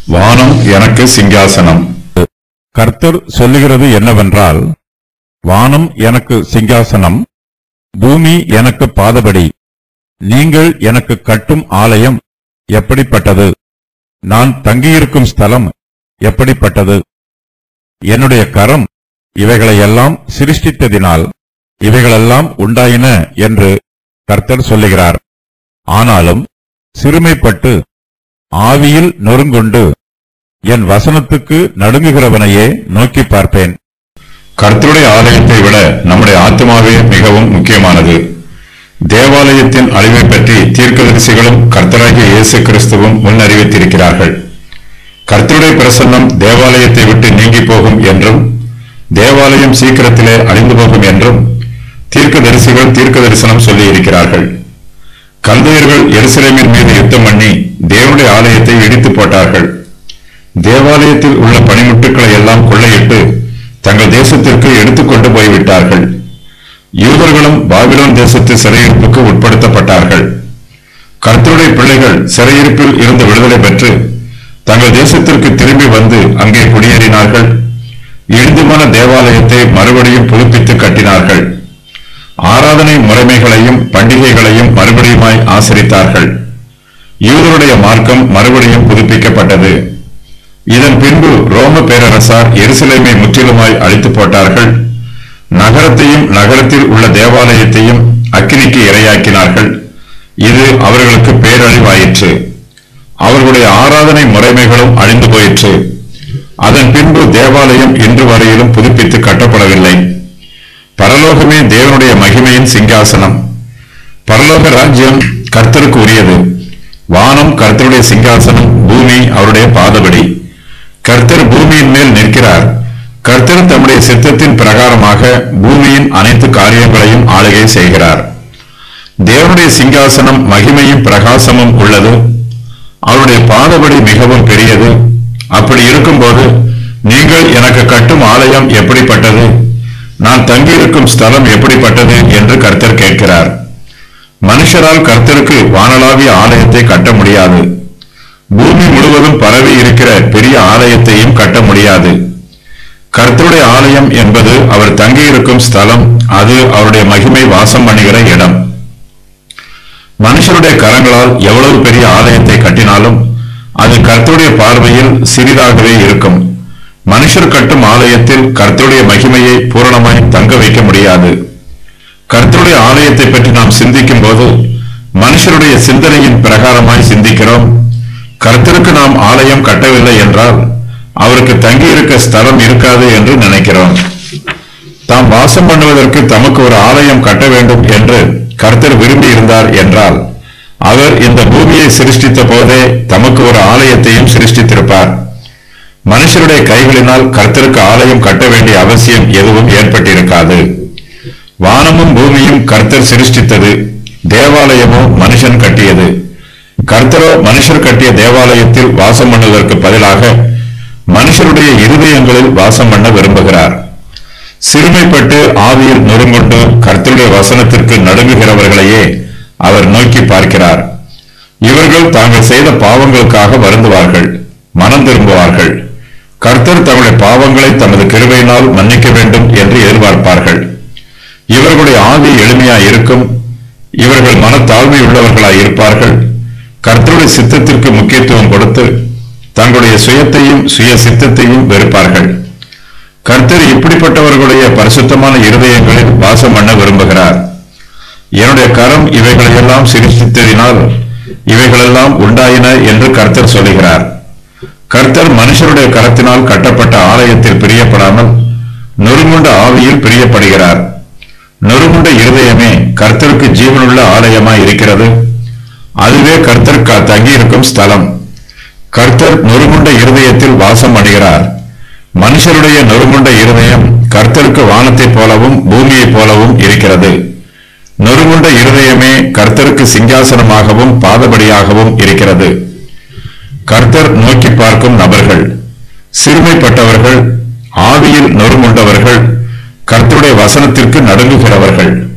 வானம் எனக்கு சிங்காசனம் கர்த்தர் சொல்லுகிறது என்னவென்றால் வானம் எனக்கு சிங்காசனம் பூமி எனக்கு பாதபடி நீங்கள் எனக்கு கட்டும் ஆலயம் எப்படிப்பட்டது நான் தங்கியிருக்கும் ஸ்தலம் எப்படிப்பட்டது என்னுடைய கரம் இவைகளையெல்லாம் சிருஷ்டித்ததினால் இவைகளெல்லாம் உண்டாயின என்று கர்த்தர் சொல்லுகிறார் ஆனாலும் சிறுமைப்பட்டு ஆவியில் நொறுங்குண்டு என் வசனத்துக்கு நடுங்குகிறவனையே நோக்கி பார்ப்பேன் கர்த்தருடைய ஆலயத்தை விட நம்முடைய ஆத்மாவே மிகவும் முக்கியமானது தேவாலயத்தின் அழிவை பற்றி தீர்க்கதரிசிகளும் கர்த்தராகிய இயேசு கிறிஸ்துவும் முன்னறிவித்திருக்கிறார்கள் கர்த்தருடைய பிரசன்னம் தேவாலயத்தை விட்டு நீங்கி போகும் என்றும் தேவாலயம் சீக்கிரத்திலே அழிந்து போகும் என்றும் தீர்க்கதரிசிகள் தீர்க்க தரிசனம் சொல்லி இருக்கிறார்கள் கல்தையர்கள் எருசலேமின் மீது யுத்தம் பண்ணி தேவனுடைய ஆலயத்தை இடித்து போட்டார்கள் தேவாலயத்தில் உள்ள பனிமுட்டுக்களை எல்லாம் கொள்ளையிட்டு தங்கள் தேசத்திற்கு எடுத்துக்கொண்டு போய்விட்டார்கள் யூதர்களும் பாபிலோன் தேசத்து சிறையிருப்புக்கு உட்படுத்தப்பட்டார்கள் கர்த்தருடைய பிள்ளைகள் சிறையிருப்பில் இருந்து விடுதலை பெற்று தங்கள் தேசத்திற்கு திரும்பி வந்து அங்கே குடியேறினார்கள் இடிந்துமான தேவாலயத்தை மறுபடியும் புதுப்பித்து கட்டினார்கள் ஆராதனை முறைமைகளையும் பண்டிகைகளையும் மறுபடியுமாய் ஆசரித்தார்கள் யூதருடைய மார்க்கம் மறுபடியும் புதுப்பிக்கப்பட்டது இதன் பின்பு ரோம பேரரசார் எருசலேமை முற்றிலுமாய் அழித்து போட்டார்கள் நகரத்தையும் நகரத்தில் உள்ள தேவாலயத்தையும் அக்கினிக்கு இரையாக்கினார்கள் இது அவர்களுக்கு பேரழிவாயிற்று அவர்களுடைய ஆராதனை முறைமைகளும் அழிந்து போயிற்று அதன் பின்பு தேவாலயம் இன்று வரையிலும் புதுப்பித்து கட்டப்படவில்லை பரலோகமே தேவனுடைய மகிமையின் சிங்காசனம் பரலோக ராஜ்யம் கர்த்தருக்கு உரியது வானம் கர்த்தருடைய சிங்காசனம் பூமி அவருடைய பாதபடி கர்த்தர் பூமியின் மேல் நிற்கிறார் கர்த்தர் தம்முடைய சித்தத்தின் பிரகாரமாக பூமியின் அனைத்து காரியங்களையும் ஆளுகை செய்கிறார் தேவனுடைய சிங்காசனம் மகிமையும் பிரகாசமும் உள்ளது அவருடைய பாதபடி மிகவும் பெரியது அப்படி இருக்கும்போது நீங்கள் எனக்கு கட்டும் ஆலயம் எப்படிப்பட்டது நான் தங்கியிருக்கும் ஸ்தலம் எப்படிப்பட்டது என்று கர்த்தர் கேட்கிறார் மனுஷரால் கர்த்தருக்கு வானளாவிய ஆலயத்தை கட்ட முடியாது பூமி முழுவதும் பரவி இருக்கிற பெரிய ஆலயத்தையும் கட்ட முடியாது கர்த்தருடைய ஆலயம் என்பது அவர் தங்கியிருக்கும் ஸ்தலம் அது அவருடைய மகிமை வாசம் பண்ணுகிற இடம் மனுஷருடைய கரங்களால் எவ்வளவு பெரிய ஆலயத்தை கட்டினாலும் அது கர்த்தருடைய பார்வையில் சிறிதாகவே இருக்கும் மனுஷர் கட்டும் ஆலயத்தில் கர்த்தருடைய மகிமையை பூரணமாய் தங்க வைக்க முடியாது கர்த்தருடைய ஆலயத்தை பற்றி நாம் சிந்திக்கும் போது மனுஷருடைய சிந்தனையின் பிரகாரமாய் சிந்திக்கிறோம் கர்த்தருக்கு நாம் ஆலயம் கட்டவில்லை என்றால் அவருக்கு தங்கியிருக்க ஸ்தலம் இருக்காது என்று நினைக்கிறோம் தாம் வாசம் பண்ணுவதற்கு தமக்கு ஒரு ஆலயம் கட்ட வேண்டும் என்று கர்த்தர் விரும்பி இருந்தார் என்றால் அவர் இந்த பூமியை சிருஷ்டித்த போதே தமக்கு ஒரு ஆலயத்தையும் சிருஷ்டித்திருப்பார் மனுஷருடைய கைகளினால் கர்த்தருக்கு ஆலயம் கட்ட வேண்டிய அவசியம் எதுவும் ஏற்பட்டிருக்காது வானமும் பூமியும் கர்த்தர் சிருஷ்டித்தது தேவாலயமோ மனுஷன் கட்டியது கர்த்தரோ மனுஷர் கட்டிய தேவாலயத்தில் வாசம் பண்ணுவதற்கு பதிலாக மனுஷருடைய இருதயங்களில் வாசம் பண்ண விரும்புகிறார் சிறுமைப்பட்டு ஆவியில் நொறுங்குண்டு கர்த்தருடைய வசனத்திற்கு நடுங்குகிறவர்களையே அவர் நோக்கி பார்க்கிறார் இவர்கள் தாங்கள் செய்த பாவங்களுக்காக வருந்துவார்கள் மனம் திரும்புவார்கள் கர்த்தர் தங்களுடைய பாவங்களை தமது கிருபையினால் மன்னிக்க வேண்டும் என்று எதிர்பார்ப்பார்கள் இவர்களுடைய ஆவி எளிமையாய் இருக்கும் இவர்கள் மனத்தாழ்மை உள்ளவர்களாய் இருப்பார்கள் கர்த்தருடைய சித்தத்திற்கு முக்கியத்துவம் கொடுத்து தங்களுடைய சுயத்தையும் சுய சித்தத்தையும் வெறுப்பார்கள் கர்த்தர் இப்படிப்பட்டவர்களுடைய பரிசுத்தமான இருதயங்களில் வாசம் பண்ண விரும்புகிறார் என்னுடைய கரம் இவைகளையெல்லாம் சிருஷ்டித்ததினால் இவைகளெல்லாம் உண்டாயின என்று கர்த்தர் சொல்லுகிறார் கர்த்தர் மனுஷருடைய கரத்தினால் கட்டப்பட்ட ஆலயத்தில் பிரியப்படாமல் நொறுங்குண்ட ஆவியில் பிரியப்படுகிறார் நொறுங்குண்ட இருதயமே கர்த்தருக்கு ஜீவனுள்ள ஆலயமாய் இருக்கிறது அதுவே கர்த்தர் க- தங்கியிருக்கும் ஸ்தலம் கர்த்தர் நொறுங்குண்ட இருதயத்தில் வாசம் பண்ணுகிறார் மனுஷருடைய நொறுங்குண்ட இருதயம் கர்த்தருக்கு வானத்தைப் போலவும் பூமியைப் போலவும் இருக்கிறது நொறுங்குண்ட இருதயமே கர்த்தருக்கு சிங்காசனமாகவும் பாதபடியாகவும் இருக்கிறது கர்த்தர் நோக்கி பார்க்கும் நபர்கள் சிறுமைப்பட்டவர்கள் ஆவியில் நொறுங்குண்டவர்கள் கர்த்தருடைய வசனத்திற்கு நடுங்குகிறவர்கள்